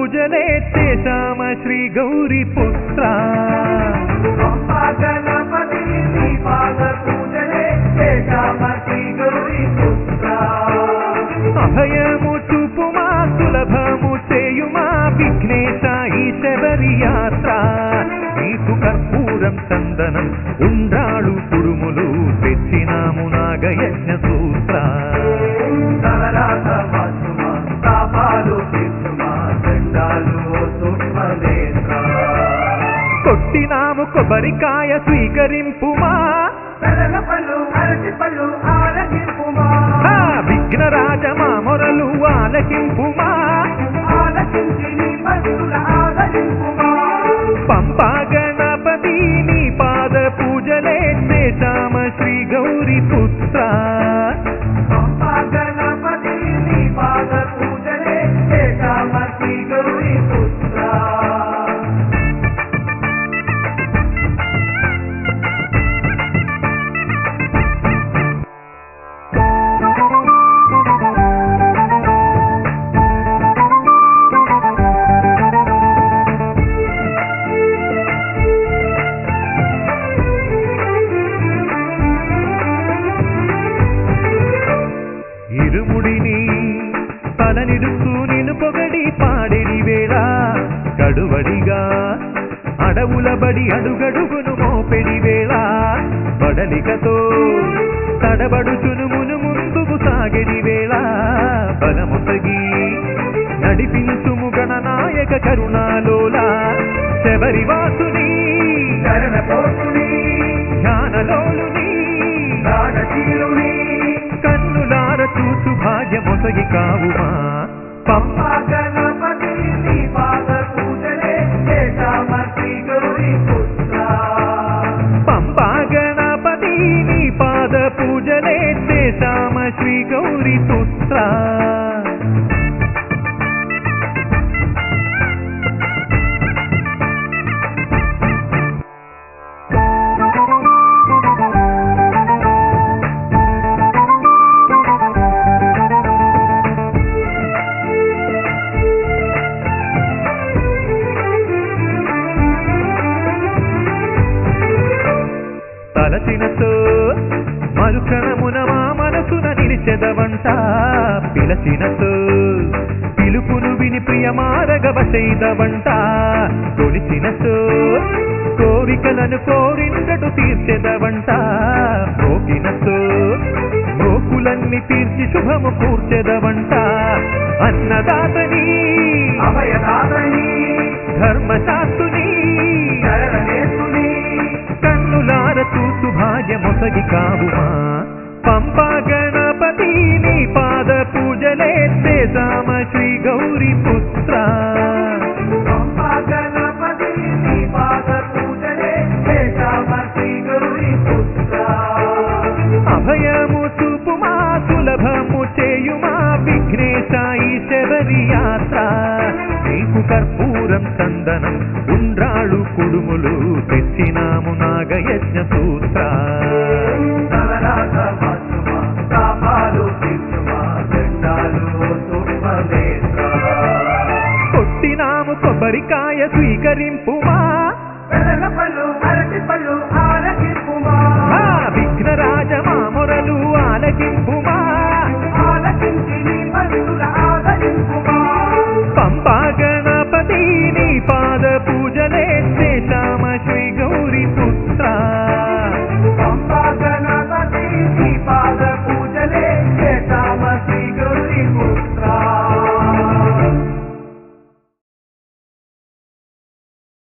పూజలే చేశామ శ్రీ గౌరీ పుత్ర పంపా గణపతి నీ పాద పూజలే చేశామతి గౌరీ పుత్ర అభయము చూపుమా సులభము చేయుమా విఘ్నేశ ఈ శబరి యాత్ర నీకు కర్పూరం చందనం ఉండ్రాళ్ళు కుడుములు తెచ్చినాము నాగయజ్ఞ సూత్ర తలరాత వాసుమా పాపాలు తీర్చుమా చండాలు సూక్ష్మనేత్ర కొట్టినాము కొబ్బరికాయ స్వీకరింపుమా పెరగ పళ్ళు అరటి పళ్ళు ఆలకింపుమా ఆ విఘ్నరాజ మా మొరలు ఆలకింపుమా ఆలకించి నీ భక్తుల ఆదరింపుమా పంపా గణపతి నీ పాద పూజలే చేశామ శ్రీ గౌరీ పుత్ర పంపా గణపతి నీ పాద పూజలే చేశామతి గౌరీ పుత్ర ఇరుముడిని తలనిరుస్తూ నిన్ను పొగడి పాడిని వేళ గడువడిగా అడవుల బడి అడుగడుగును మోపెడి వేళ బడలికతో తడబడుచును మును ముందుకు సాగెడి వేళ బలముసగి నడిపించుము గణనాయక కరుణాలోల శబరివాసుని శరణ కోసుని ధ్యానలోలుని రాజశీలుని కన్నులార చూసు భాగ్యమొసగి కావుమా పంప పంపా గణపతి నీ పాద పూజలే చేశామతి గౌరీ పుత్ర పంపా గణపతి నీ పాద పూజలే చేశామ శ్రీ గౌరీ పుత్ర తలచినతో మరుక్షణమున మా మనసున నిలిచెదవంట పిలచినతో పిలుపును విని ప్రియమారగ వశైదవంట కొలిచినతో కోరికలను కోరిందటు తీర్చెదవంట మోగినతో మోకులన్నీ తీర్చి శుభము కూర్చెదవంట అన్నదాతని అభయదాతని ధర్మశాస్త్రుని శరణేశుని కన్నులార చూసు భాగ్యమొసగి కావుమా పంపా గణపతి నీ పాద పూజలే చేశామ శ్రీ గౌరీ పుత్ర పంపా గణపతి నీ పాద పూజలే చేశామతి గౌరీ పుత్ర అభయము చూపుమా సులభము చేయుమా విఘ్నేశ ఈ శబరి యాత్ర నీకు కర్పూరం చందనం ఉండ్రాళ్ళు కుడుములు తెచ్చినాము నాగయజ్ఞ సూత్ర తలరాత వాసుమా పాపాలు తీర్చుమా చండాలు సూక్ష్మనేత్ర కొట్టినాము కొబ్బరికాయ స్వీకరింపుమా పెరగ పళ్ళు అరటి పళ్ళు ఆలకింపుమా ఆ విఘ్నరాజ మా మొరలు ఆలకింపుమా ఆలకించి నీ భక్తుల ఆదరింపుమా పంపా గణపతి నీ పాద పూజలే